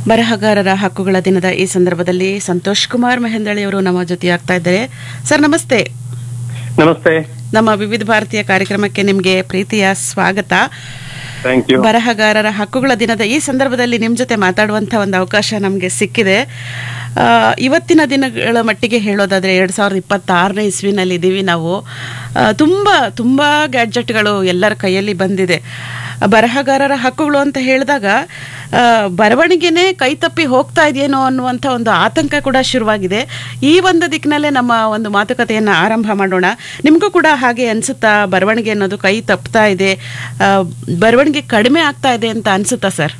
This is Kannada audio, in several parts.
ಬರಹಗಾರರ ಹಕ್ಕುಗಳ ದಿನದ ಈ ಸಂದರ್ಭದಲ್ಲಿ ಸಂತೋಷ್ ಕುಮಾರ್ ಮೆಹಂದಳಿ ಅವರು ನಮ್ಮ ಜೊತೆ ಆಗ್ತಾ ಇದ್ದಾರೆ ಸರ್ ನಮಸ್ತೆ ನಮಸ್ತೆ ನಮ್ಮ ವಿವಿಧ ಭಾರತೀಯ ಕಾರ್ಯಕ್ರಮಕ್ಕೆ ನಿಮಗೆ ಪ್ರೀತಿಯ ಸ್ವಾಗತ ಥ್ಯಾಂಕ್ ಯು ಬರಹಗಾರರ ಹಕ್ಕುಗಳ ದಿನದ ಈ ಸಂದರ್ಭದಲ್ಲಿ ನಿಮ್ಮ ಜೊತೆ ಮಾತಾಡುವಂಥ ಒಂದು ಅವಕಾಶ ನಮಗೆ ಸಿಕ್ಕಿದೆ ಆ, ಇವತ್ತಿನ ದಿನಗಳ ಮಟ್ಟಿಗೆ ಹೇಳೋದಾದರೆ ಎರಡು ಸಾವಿರದ ಇಪ್ಪತ್ತಾರನೇ ಇಸ್ವಿನಲ್ಲಿ ಇದ್ದೀವಿ ನಾವು ಆ, ತುಂಬ ತುಂಬ ಗ್ಯಾಡ್ಜೆಟ್ಗಳು ಎಲ್ಲರ ಕೈಯಲ್ಲಿ ಬಂದಿದೆ ಬರಹಗಾರರ ಹಕ್ಕುಗಳು ಅಂತ ಹೇಳಿದಾಗ ಆ, ಬರವಣಿಗೆನೇ ಕೈ ತಪ್ಪಿ ಹೋಗ್ತಾ ಇದೆಯೇನೋ ಅನ್ನುವಂಥ ಒಂದು ಆತಂಕ ಕೂಡ ಶುರುವಾಗಿದೆ ಈ ಒಂದು ದಿಕ್ಕಿನಲ್ಲೇ ನಮ್ಮ ಒಂದು ಮಾತುಕತೆಯನ್ನು ಆರಂಭ ಮಾಡೋಣ ನಿಮಗೂ ಕೂಡ ಹಾಗೆ ಅನಿಸುತ್ತಾ ಬರವಣಿಗೆ ಅನ್ನೋದು ಕೈ ತಪ್ತಾ ಇದೆ ಆ, ಬರವಣಿಗೆ ಕಡಿಮೆ ಆಗ್ತಾ ಇದೆ ಅಂತ ಅನ್ಸುತ್ತಾ ಸರ್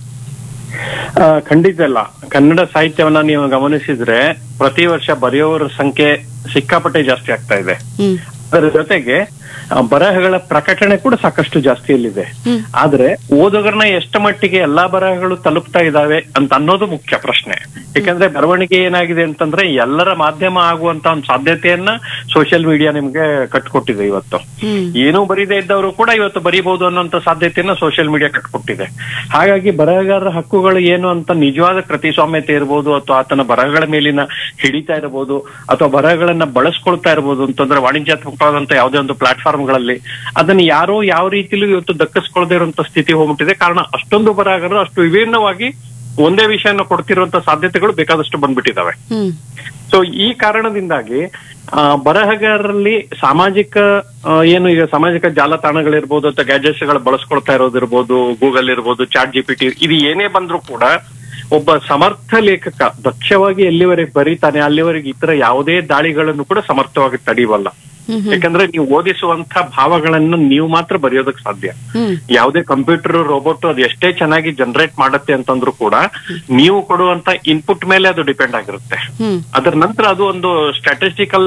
ಆ, ಖಂಡಿತ ಇಲ್ಲ ಕನ್ನಡ ಸಾಹಿತ್ಯವನ್ನ ನೀವು ಗಮನಿಸಿದ್ರೆ ಪ್ರತಿ ವರ್ಷ ಬರೆಯುವವರ ಸಂಖ್ಯೆ ಸಿಕ್ಕಾಪಟ್ಟೆ ಜಾಸ್ತಿ ಆಗ್ತಾ ಇದೆ ಹ್ಮ್ ಅದರ ಜೊತೆಗೆ ಆ, ಬರಹಗಳ ಪ್ರಕಟಣೆ ಕೂಡ ಸಾಕಷ್ಟು ಜಾಸ್ತಿಯಲ್ಲಿದೆ ಹ್ಮ್. ಆದ್ರೆ ಓದುಗರನ್ನ ಎಷ್ಟು ಮಟ್ಟಿಗೆ ಎಲ್ಲಾ ಬರಹಗಳು ತಲುಪ್ತಾ ಇದಾವೆ ಅಂತ ಅನ್ನೋದು ಮುಖ್ಯ ಪ್ರಶ್ನೆ ಯಾಕಂದ್ರೆ ಬರವಣಿಗೆ ಏನಾಗಿದೆ ಅಂತಂದ್ರೆ ಎಲ್ಲರ ಮಾಧ್ಯಮ ಆಗುವಂತ ಒಂದು ಸಾಧ್ಯತೆಯನ್ನ ಸೋಷಿಯಲ್ ಮೀಡಿಯಾ ನಿಮ್ಗೆ ಕಟ್ಕೊಟ್ಟಿದೆ ಇವತ್ತು ಹ್ಮ್ ಏನೂ ಬರೀದೇ ಇದ್ದವರು ಕೂಡ ಇವತ್ತು ಬರೀಬಹುದು ಅನ್ನೋಂತ ಸಾಧ್ಯತೆಯನ್ನ ಸೋಷಿಯಲ್ ಮೀಡಿಯಾ ಕಟ್ಕೊಟ್ಟಿದೆ ಹಾಗಾಗಿ ಬರಹಗಾರರ ಹಕ್ಕುಗಳು ಏನು ಅಂತ ನಿಜವಾದ ಕೃತಿಸ್ವಾಮ್ಯತೆ ಇರಬಹುದು ಅಥವಾ ಆತನ ಬರಹಗಳ ಮೇಲಿನ ಹಿಡಿತಾ ಇರಬಹುದು ಅಥವಾ ಬರಹಗಳನ್ನ ಬಳಸ್ಕೊಳ್ತಾ ಇರಬಹುದು ಅಂತಂದ್ರೆ ವಾಣಿಜ್ಯಾತ್ಮಕವಾದಂತ ಯಾವುದೇ ಒಂದು ಪ್ಲಾಟ್ಫಾರ್ಮ್ಗಳಲ್ಲಿ ಅದನ್ನ ಯಾರೋ ಯಾವ ರೀತಿಲೂ ಇವತ್ತು ದಕ್ಕಿಸ್ಕೊಳ್ದೇ ಇರುವಂತ ಸ್ಥಿತಿ ಹೋಗ್ಬಿಟ್ಟಿದೆ ಕಾರಣ ಅಷ್ಟೊಂದು ಬರಹಗಾರರು ಅಷ್ಟು ವಿಭಿನ್ನವಾಗಿ ಒಂದೇ ವಿಷಯನ ಕೊಡ್ತಿರುವಂತ ಸಾಧ್ಯತೆಗಳು ಬೇಕಾದಷ್ಟು ಬಂದ್ಬಿಟ್ಟಿದಾವೆ ಹ್ಮ್ ಸೊ ಈ ಕಾರಣದಿಂದಾಗಿ ಆ, ಬರಹಗಾರರಲ್ಲಿ ಸಾಮಾಜಿಕ ಆ, ಏನು ಈಗ ಸಾಮಾಜಿಕ ಜಾಲತಾಣಗಳಿರ್ಬೋದು ಅಥವಾ ಗ್ಯಾಜೆಟ್ಸ್ ಗಳು ಬಳಸ್ಕೊಳ್ತಾ ಇರೋದಿರ್ಬೋದು ಗೂಗಲ್ ಇರ್ಬೋದು ಚಾಟ್ ಜಿ ಪಿ ಟಿ ಇದು ಏನೇ ಬಂದ್ರೂ ಕೂಡ ಒಬ್ಬ ಸಮರ್ಥ ಲೇಖಕ ದಕ್ಷವಾಗಿ ಎಲ್ಲಿವರೆಗೆ ಬರೀತಾನೆ ಅಲ್ಲಿವರೆಗೆ ಇತರ ಯಾವುದೇ ದಾಳಿಗಳನ್ನು ಕೂಡ ಸಮರ್ಥವಾಗಿ ತಡೆಯಬಲ್ಲ ಹ್ಮ್ ಯಾಕಂದ್ರೆ ನೀವು ಓದಿಸುವಂತ ಭಾವಗಳನ್ನು ನೀವು ಮಾತ್ರ ಬರೆಯೋದಕ್ಕೆ ಸಾಧ್ಯ ಹ್ಮ್ ಯಾವುದೇ ಕಂಪ್ಯೂಟರ್ ರೋಬೋಟ್ ಅದು ಎಷ್ಟೇ ಚೆನ್ನಾಗಿ ಜನರೇಟ್ ಮಾಡತ್ತೆ ಅಂತಂದ್ರೂ ಕೂಡ ನೀವು ಕೊಡುವಂತ ಇನ್ಪುಟ್ ಮೇಲೆ ಅದು ಡಿಪೆಂಡ್ ಆಗಿರುತ್ತೆ ಹ್ಮ್ ಅದರ ನಂತರ ಅದು ಒಂದು ಸ್ಟ್ಯಾಟಿಸ್ಟಿಕಲ್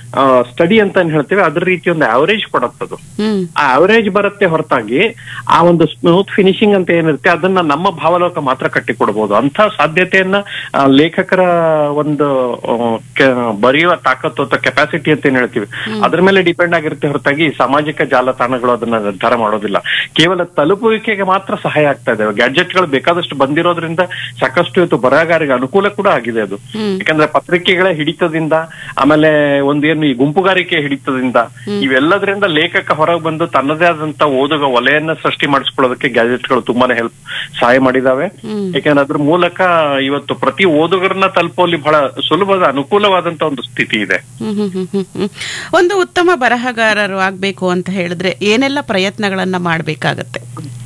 ಸ್ಟಡಿ ಅಂತ ಏನ್ ಹೇಳ್ತೀವಿ ಅದ್ರ ರೀತಿ ಒಂದು ಆವರೇಜ್ ಕೊಡತ್ತದು ಹ್ಮ್ ಆ ಆವರೇಜ್ ಬರುತ್ತೆ ಹೊರತಾಗಿ ಆ ಒಂದು ಸ್ಮೂತ್ ಫಿನಿಶಿಂಗ್ ಅಂತ ಏನಿರುತ್ತೆ ಅದನ್ನ ನಮ್ಮ ಭಾವಲೋಕ ಮಾತ್ರ ಕಟ್ಟಿಕೊಡ್ಬೋದು ಅಂತ ಸಾಧ್ಯತೆಯನ್ನ ಆ, ಲೇಖಕರ ಒಂದು ಆ, ಕೆ- ಬರೆಯುವ ತಾಕತ್ತು ಅಥವಾ ಕೆಪಾಸಿಟಿ ಅಂತ ಏನ್ ಹೇಳ್ತೀವಿ ಅದ್ರ ಮೇಲೆ ಡಿಪೆಂಡ್ ಆಗಿರುತ್ತೆ ಹೊರತಾಗಿ ಸಾಮಾಜಿಕ ಜಾಲತಾಣಗಳು ಅದನ್ನ ನಿರ್ಧಾರ ಮಾಡೋದಿಲ್ಲ ಕೇವಲ ತಲುಪುವಿಕೆಗೆ ಮಾತ್ರ ಸಹಾಯ ಆಗ್ತಾ ಇದೆ ಗ್ಯಾಡ್ಜೆಟ್ಗಳು ಬೇಕಾದಷ್ಟು ಬಂದಿರೋದ್ರಿಂದ ಸಾಕಷ್ಟು ಇವತ್ತು ಬರಹಗಾರಿಗೆ ಅನುಕೂಲ ಕೂಡ ಆಗಿದೆ ಅದು ಹ್ಮ್. ಯಾಕಂದ್ರೆ ಪತ್ರಿಕೆಗಳ ಹಿಡಿತದಿಂದ ಆಮೇಲೆ ಒಂದೇನು ಈ ಗುಂಪುಗಾರಿಕೆ ಹಿಡಿತದಿಂದ ಇವೆಲ್ಲದರಿಂದ ಲೇಖಕ ಹೊರಗೆ ಬಂದು ತನ್ನದೇ ಆದಂತ ಓದುಗ ವಲಯನ್ನ ಸೃಷ್ಟಿ ಮಾಡಿಸ್ಕೊಳ್ಳೋದಕ್ಕೆ ಗ್ಯಾಜೆಟ್ಗಳು ತುಂಬಾನೇ ಹೆಲ್ಪ್ ಸಹಾಯ ಮಾಡಿದಾವೆ ಹ್ಮ್. ಯಾಕಂದ್ರೆ ಅದ್ರ ಮೂಲಕ ಇವತ್ತು ಪ್ರತಿ ಓದುಗರನ್ನ ತಲುಪುವಲ್ಲಿ ಬಹಳ ಸುಲಭದ ಅನುಕೂಲವಾದಂತ ಒಂದು ಸ್ಥಿತಿ ಇದೆ ಹ್ಮ್ ಹ್ಮ್ ಹ್ಮ್ ಹ್ಮ್ ಹ್ಮ್. ಒಂದು ಉತ್ತಮ ಬರಹಗಾರರು ಆಗ್ಬೇಕು ಅಂತ ಹೇಳಿದ್ರೆ ಏನೆಲ್ಲ ಪ್ರಯತ್ನಗಳನ್ನ ಮಾಡ್ಬೇಕಾಗತ್ತೆ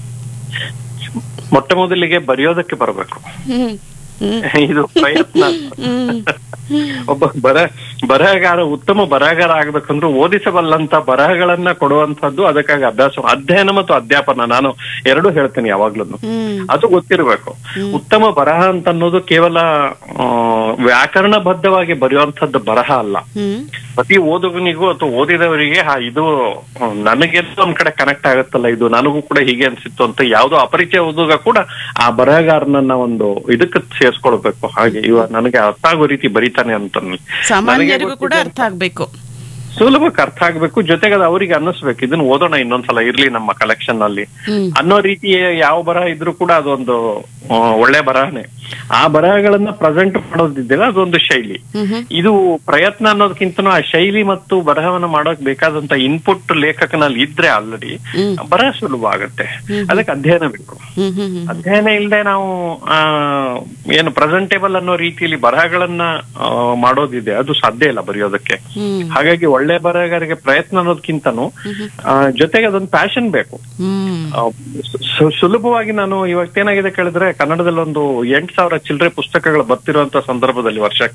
ಮೊಟ್ಟ ಮೊದಲಿಗೆ ಬರೆಯೋದಕ್ಕೆ ಬರಬೇಕು ಹ್ಮ್ ಹ್ಮ್ ಇದು ಪ್ರಯತ್ನ ಹ್ಮ್ ಒಬ್ಬ ಬರ ಬರಹಗಾರ ಉತ್ತಮ ಬರಹಗಾರ ಆಗ್ಬೇಕಂದ್ರೆ ಓದಿಸಬಲ್ಲಂತ ಬರಹಗಳನ್ನ ಕೊಡುವಂತದ್ದು ಅದಕ್ಕಾಗಿ ಅಭ್ಯಾಸ ಅಧ್ಯಯನ ಮತ್ತು ಅಧ್ಯಾಪನ ನಾನು ಎರಡೂ ಹೇಳ್ತೇನೆ ಯಾವಾಗ್ಲೂ ಹ್ಮ್ ಅದು ಗೊತ್ತಿರಬೇಕು ಉತ್ತಮ ಬರಹ ಅಂತ ಅನ್ನೋದು ಕೇವಲ ಆ, ವ್ಯಾಕರಣಬದ್ಧವಾಗಿ ಬರೆಯುವಂತದ್ದು ಬರಹ ಅಲ್ಲ ಹ್ಮ್ ಪ್ರತಿ ಓದುಗನಿಗೂ ಅಥವಾ ಓದಿದವರಿಗೆ ಹಾ ಇದು ಆ, ನನಗೆಲ್ಲ ಒಂದ್ ಕಡೆ ಕನೆಕ್ಟ್ ಆಗುತ್ತಲ್ಲ ಇದು ನನಗೂ ಕೂಡ ಹೀಗೆ ಅನ್ಸಿತ್ತು ಅಂತ ಯಾವ್ದೋ ಅಪರಿಚಯ ಓದುಗ ಕೂಡ ಆ ಬರಹಗಾರನನ್ನ ಒಂದು ಇದಕ್ಕೆ ಸೇರ್ಸ್ಕೊಳ್ಬೇಕು ಹಾಗೆ ಇವ ನನಗೆ ಅರ್ಥ ಆಗೋ ರೀತಿ ಬರೀತಾನೆ ಅಂತ ಸಾಮಾನ್ಯರಿಗೂ ಕೂಡ ಅರ್ಥ ಆಗ್ಬೇಕು ಸುಲಭಕ್ಕೆ ಅರ್ಥ ಆಗ್ಬೇಕು ಜೊತೆಗೆ ಅದು ಅವರಿಗೆ ಅನ್ನಿಸ್ಬೇಕು ಇದನ್ನ ಓದೋಣ ಇನ್ನೊಂದ್ಸಲ ಇರ್ಲಿ ನಮ್ಮ ಕಲೆಕ್ಷನ್ ಅಲ್ಲಿ ಹ್ಮ್ ಅನ್ನೋ ರೀತಿ ಯಾವ ಬರಹ ಇದ್ರೂ ಕೂಡ ಅದೊಂದು ಆ, ಒಳ್ಳೆ ಬರಹನೇ ಆ ಬರಹಗಳನ್ನ ಪ್ರೆಸೆಂಟ್ ಮಾಡೋದಿದ್ದೆಲ್ಲ ಅದೊಂದು ಶೈಲಿ ಹ್ಮ್ ಹ್ಮ್ ಇದು ಪ್ರಯತ್ನ ಅನ್ನೋದಕ್ಕಿಂತನೂ ಆ ಶೈಲಿ ಮತ್ತು ಬರಹವನ್ನ ಮಾಡೋಕ್ ಬೇಕಾದಂತ ಇನ್ಪುಟ್ ಲೇಖಕನಲ್ಲಿ ಇದ್ರೆ ಆಲ್ರೆಡಿ ಹ್ಮ್. ಬರಹ ಸುಲಭ ಆಗುತ್ತೆ ಅದಕ್ಕೆ ಅಧ್ಯಯನ ಬೇಕು ಹ್ಮ್ ಹ್ಮ್ ಹ್ಮ್ ಅಧ್ಯಯನ ಇಲ್ಲದೆ ನಾವು ಆ ಏನು ಪ್ರೆಸೆಂಟೇಬಲ್ ಅನ್ನೋ ರೀತಿಯಲ್ಲಿ ಬರಹಗಳನ್ನ ಆ, ಮಾಡೋದಿದೆ ಅದು ಸಾಧ್ಯ ಇಲ್ಲ ಬರೆಯೋದಕ್ಕೆ ಹ್ಮ್ ಹಾಗಾಗಿ ಒಳ್ಳೆ ಬರಹಗಾರಿಗೆ ಪ್ರಯತ್ನ ಅನ್ನೋದಕ್ಕಿಂತನೂ ಆ, ಜೊತೆಗೆ ಅದೊಂದು ಪ್ಯಾಷನ್ ಬೇಕು ಹ್ಮ್ ಆ, ಸು- ಸು- ಸುಲಭವಾಗಿ ನಾನು ಇವತ್ತೇನಾಗಿದೆ ಕೇಳಿದ್ರೆ ಕನ್ನಡದಲ್ಲಿ ಒಂದು ಎಂಟ್ ಸಾವಿರ ಚಿಲ್ಲರೆ ಪುಸ್ತಕಗಳು ಬರ್ತಿರುವಂತ ಸಂದರ್ಭದಲ್ಲಿ ವರ್ಷಕ್ಕೆ